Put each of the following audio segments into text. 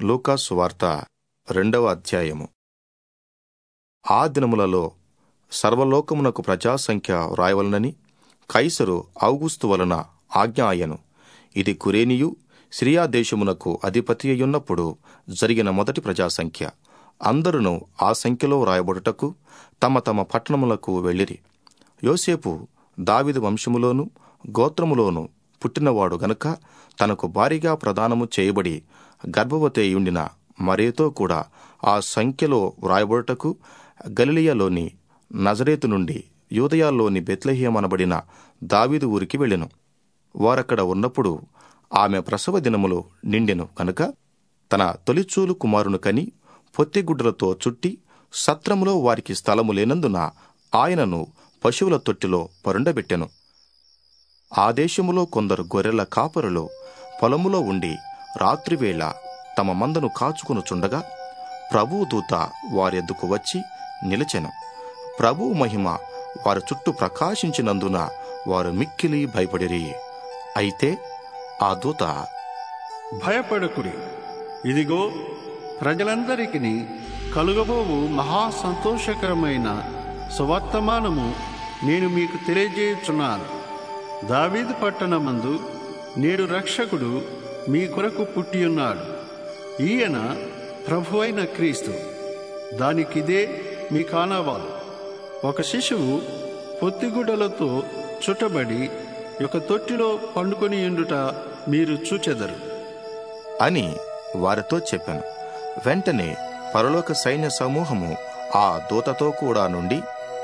లూకాసు వార్త రెండవ అధ్యాయము ఆ దినములలో సర్వలోకమునకు ప్రజాసంఖ్య వ్రాయవలనని కైసరు ఔగుస్తు వలన ఆజ్ఞ అయ్యను ఇది కురేనియు సిరియా దేశమునకు అధిపతి అయ్యున్నప్పుడు జరిగిన మొదటి ప్రజాసంఖ్య అందరును ఆ సంఖ్యలో వ్రాయబడుటకు తమ తమ పట్టణములకు వెళ్ళిరి యోసేపు దావిదు వంశములోను గోత్రములోను పుట్టినవాడు గనుక తనకు భారీగా ప్రదానము చేయబడి గర్భవతి అయ్యుండిన మరేతో కూడా ఆ సంఖ్యలో వ్రాయబడుటకు గలిలియలోని నజరేతు నుండి యూదయాల్లోని బెత్లెహేం అనబడిన దావీదు ఊరికి వెళ్ళెను వారక్కడ ఉన్నప్పుడు ఆమె ప్రసవ దినములు నిండెను కనుక తన తొలిచూలు కుమారును కని పొత్తిగుడ్డలతో చుట్టి సత్రములో వారికి స్థలము లేనందున ఆయనను పశువుల తొట్టిలో పరుండబెట్టెను ఆ దేశములో కొందరు గొర్రెల కాపరులు పొలములో ఉండి రాత్రివేళ తమ మందను కాచుకొనుచుండగా ప్రభువు దూత వారెద్దుకు వచ్చి నిలిచెను ప్రభువు మహిమ వారి చుట్టూ ప్రకాశించినందున వారు మిక్కిలి భయపడిరి అయితే ఆ దూత భయపడకుడి ఇదిగో ప్రజలందరికీ కలుగబోవు మహా సంతోషకరమైన సువర్తమానము నేను మీకు తెలియజేయుచున్నాను దావీదు పట్టణమందు నేడు రక్షకుడు మీ కొరకు పుట్టియున్నాడు ఈయన ప్రభు అయిన క్రీస్తు దానికిదే మీ కానవాలు ఒక శిశువు పొత్తిగుడ్డలతో చుట్టబడి ఒక తొట్టిలో పండుకొని ఉండుట మీరు చూచెదరు అని వారితో చెప్పాను వెంటనే పరలోక సైన్య సమూహము ఆ దూతతో కూడా నుండి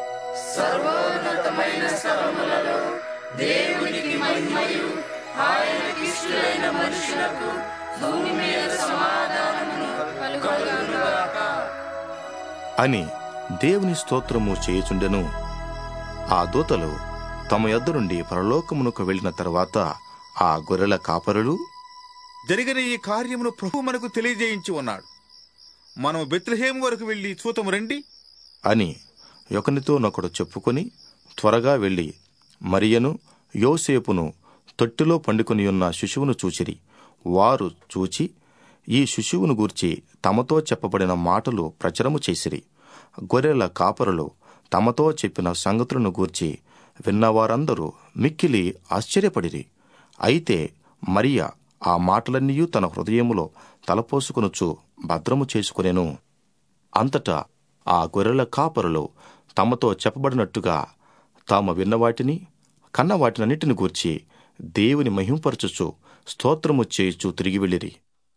అని దేవుని స్తోత్రము చేయుచుండెను ఆ దూతలు తమ యొద్ద నుండి పరలోకమునకు వెళ్ళిన తర్వాత ఆ గొర్రెల కాపరులు జరిగిన ఈ కార్యమును ప్రభు మనకు తెలియజేయించి ఉన్నాడు మనం బెత్లహేం వరకు వెళ్ళి చూతము రండి అని ఒకనితో నొకడు చెప్పుకొని త్వరగా వెళ్ళి మరియను యోసేపును తొట్టిలో పండుకొని ఉన్న శిశువును చూచిరి వారు చూచి ఈ శిశువును గూర్చి తమతో చెప్పబడిన మాటలు ప్రచురము చేసిరి గొర్రెల కాపరులు తమతో చెప్పిన సంగతులను గూర్చి విన్నవారందరూ మిక్కిలి ఆశ్చర్యపడిరి అయితే మరియ ఆ మాటలన్నీ తన హృదయములో తలపోసుకొనుచు భద్రము చేసుకునెను అంతటా ఆ గొర్రెల కాపరులు తమతో చెప్పబడినట్టుగా తాము విన్నవాటిని కన్నవాటినన్నిటిని గూర్చి దేవుని మహింపరచుచు స్తోత్రము చేయుచు తిరిగి వెళ్ళిరి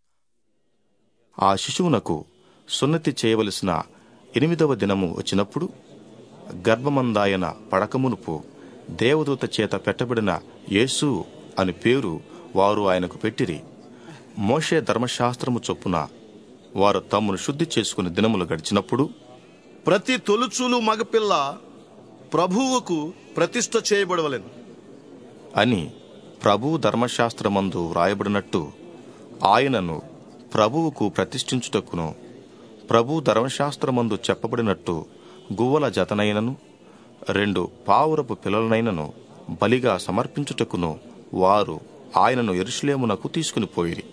ఆ శిశువునకు సున్నతి చేయవలసిన ఎనిమిదవ దినము వచ్చినప్పుడు గర్భమందాయన పడకమునుపు దేవదూత చేత పెట్టబడిన యేసు అని పేరు వారు ఆయనకు పెట్టిరి మోషే ధర్మశాస్త్రము చొప్పున వారు తమ్మును శుద్ధి చేసుకుని దినములు గడిచినప్పుడు ప్రతి తొలుచూలు మగపిల్ల ప్రభువుకు ప్రతిష్ఠ చేయబడవలెను అని ప్రభు ధర్మశాస్త్రమందు వ్రాయబడినట్టు ఆయనను ప్రభువుకు ప్రతిష్ఠించుటకును ప్రభు ధర్మశాస్త్రమందు చెప్పబడినట్టు గువ్వల జతనైనను రెండు పావురపు పిల్లలనైనను బలిగా సమర్పించుటకును వారు ఆయనను ఎరుషులేమునకు తీసుకుని పోయిరి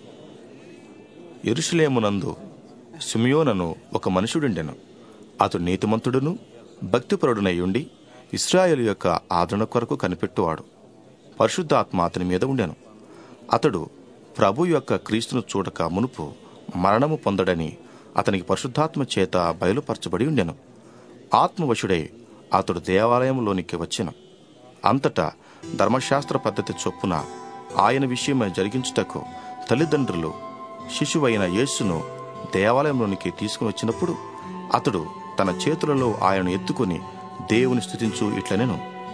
ఎరుషులేమునందు సిమియోనను ఒక మనుషుడుండెను అతడు నీతిమంతుడును భక్తిపరుడునై ఉండి ఇస్రాయేలు యొక్క ఆదరణ కొరకు కనిపెట్టువాడు పరిశుద్ధాత్మ అతని మీద ఉండెను అతడు ప్రభు యొక్క క్రీస్తును చూడక మునుపు మరణము పొందడని అతనికి పరిశుద్ధాత్మ చేత బయలుపరచబడి ఉండెను ఆత్మవశుడై అతడు దేవాలయంలోనికి వచ్చెను అంతటా ధర్మశాస్త్ర పద్ధతి చొప్పున ఆయన విషయమై జరిగించుటకు తల్లిదండ్రులు శిశువైన యేసును దేవాలయంలోనికి తీసుకుని వచ్చినప్పుడు అతడు తన చేతులలో ఆయనను ఎత్తుకుని దేవుని స్థుతించు ఇట్లనెను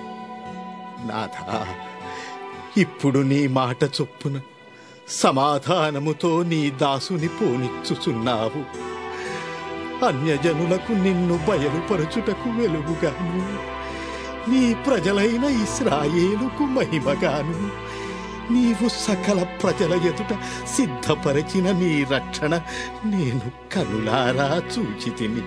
నాథా ఇప్పుడు నీ మాట చొప్పున సమాధానముతో నీ దాసుని పోనిచ్చుచున్నావు అన్యజనులకు నిన్ను బయలుపరచుటకు వెలుగుగాను నీ ప్రజలైన ఇస్రాయేలుకు మహిమగాను నీవు సకల ప్రజల ఎదుట సిద్ధపరచిన నీ రక్షణ నేను కనులారా చూచి తిని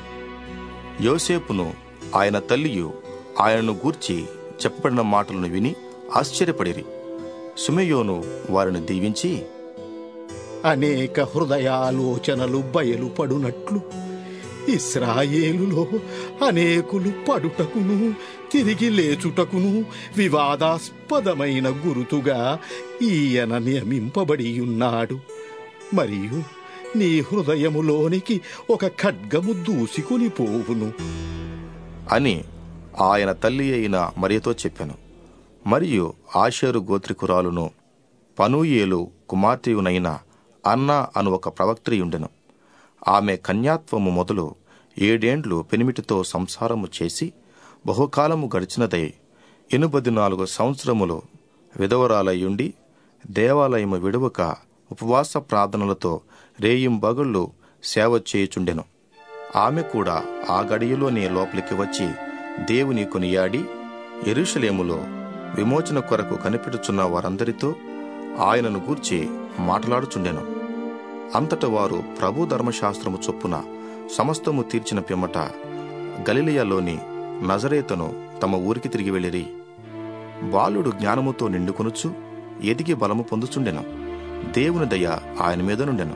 యోసేపును ఆయన తల్లియు ఆయనను గూర్చి చెప్పబడిన మాటలను విని ఆశ్చర్యపడిరి సుమయోను వారిని దీవించి అనేక హృదయాలోచనలు బయలుపడునట్లు ఇస్రాయేలులో అనేకులు పడుటకును తిరిగి లేచుటకును వివాదాస్పదమైన గురుతుగా ఈయన నియమింపబడి ఉన్నాడు మరియు నీ హృదయములోనికి ఒక ఖడ్గము దూసుకుని పోవును అని ఆయన తల్లి అయిన మరియతో చెప్పాను మరియు ఆషేరు గోత్రికురాలును పనూయేలు కుమార్తెయునైన అన్నా అను ఒక ప్రవక్త్రియుండెను ఆమె కన్యాత్వము మొదలు ఏడేండ్లు పెనిమిటితో సంసారము చేసి బహుకాలము గడిచినదై ఎనుబది నాలుగు సంవత్సరములు విధవరాలయ్యుండి దేవాలయము విడువక ఉపవాస ప్రార్థనలతో రేయింబగళ్ళు సేవ చేయుచుండెను ఆమె కూడా ఆ గడియలోనే లోపలికి వచ్చి దేవుని కొనియాడి ఎరుషలేములో విమోచన కొరకు కనిపెడుచున్న వారందరితో ఆయనను గూర్చి మాట్లాడుచుండెను అంతట వారు ప్రభు ధర్మశాస్త్రము చొప్పున సమస్తము తీర్చిన పిమ్మట గలిలియలోని నజరేతను తమ ఊరికి తిరిగి వెళ్ళిరి బాలుడు జ్ఞానముతో నిండుకొనుచు ఎదిగి బలము పొందుచుండెను దేవుని దయ ఆయన మీద నుండెను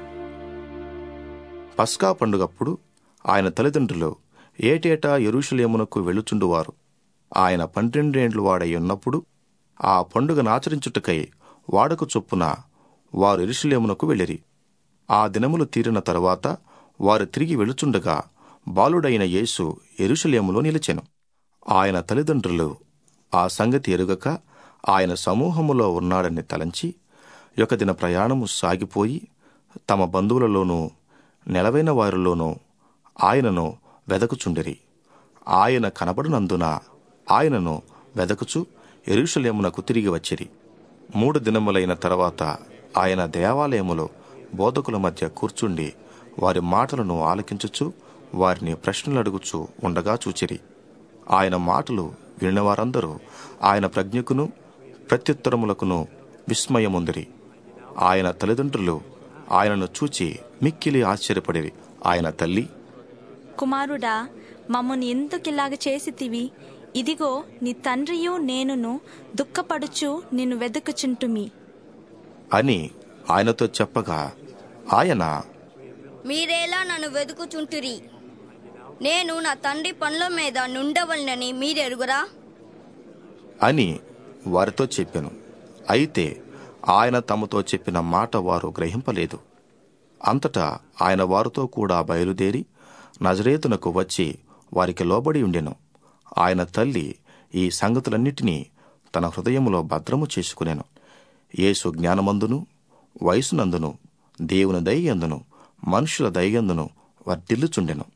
పస్కా పండుగప్పుడు ఆయన తల్లిదండ్రులు ఏటేటా ఎరుషలేమునకు వెళ్ళుచుండువారు ఆయన పన్నెండేండ్లు వాడై ఉన్నప్పుడు ఆ పండుగను ఆచరించుటకై వాడకు చొప్పున వారు ఎరుషలేమునకు వెళ్ళిరి ఆ దినములు తీరిన తరువాత వారు తిరిగి వెళుచుండగా బాలుడైన యేసు ఎరుషలేములో నిలిచెను ఆయన తల్లిదండ్రులు ఆ సంగతి ఎరుగక ఆయన సమూహములో ఉన్నాడని తలంచి ఒక దిన ప్రయాణము సాగిపోయి తమ బంధువులలోనూ నెలవైన వారిలోనూ ఆయనను వెదకుచుండిరి ఆయన కనబడినందున ఆయనను వెదకుచు ఎరుషలేమునకు తిరిగి వచ్చిరి మూడు దినములైన తర్వాత ఆయన దేవాలయములో బోధకుల మధ్య కూర్చుండి వారి మాటలను ఆలకించుచు వారిని ప్రశ్నలు అడుగుచు ఉండగా చూచిరి ఆయన మాటలు విన్నవారందరూ ఆయన ప్రజ్ఞకును ప్రత్యుత్తరములకును విస్మయముందిరి ఆయన తల్లిదండ్రులు ఆయనను చూచి మిక్కిలి ఆశ్చర్యపడిరి ఆయన తల్లి కుమారుడా మమ్మను ఎందుకిలాగ చేసితివి ఇదిగో నీ తండ్రియు నేనును దుఃఖపడుచు నిన్ను వెదకుచుంటుమి అని ఆయనతో చెప్పగా ఆయన మీరేలా నన్ను వెతుకుచుంటురి నేను నా తండ్రి పనుల మీద నుండవలనని మీరెరుగురా అని వారితో చెప్పెను అయితే ఆయన తమతో చెప్పిన మాట వారు గ్రహింపలేదు అంతటా ఆయన వారితో కూడా బయలుదేరి నజరేతునకు వచ్చి వారికి లోబడి ఉండెను ఆయన తల్లి ఈ సంగతులన్నిటినీ తన హృదయములో భద్రము చేసుకునేను యేసు జ్ఞానమందును వయసునందును దేవుని దయ్యందును మనుషుల దయ్యందును వర్ధిల్లుచుండెను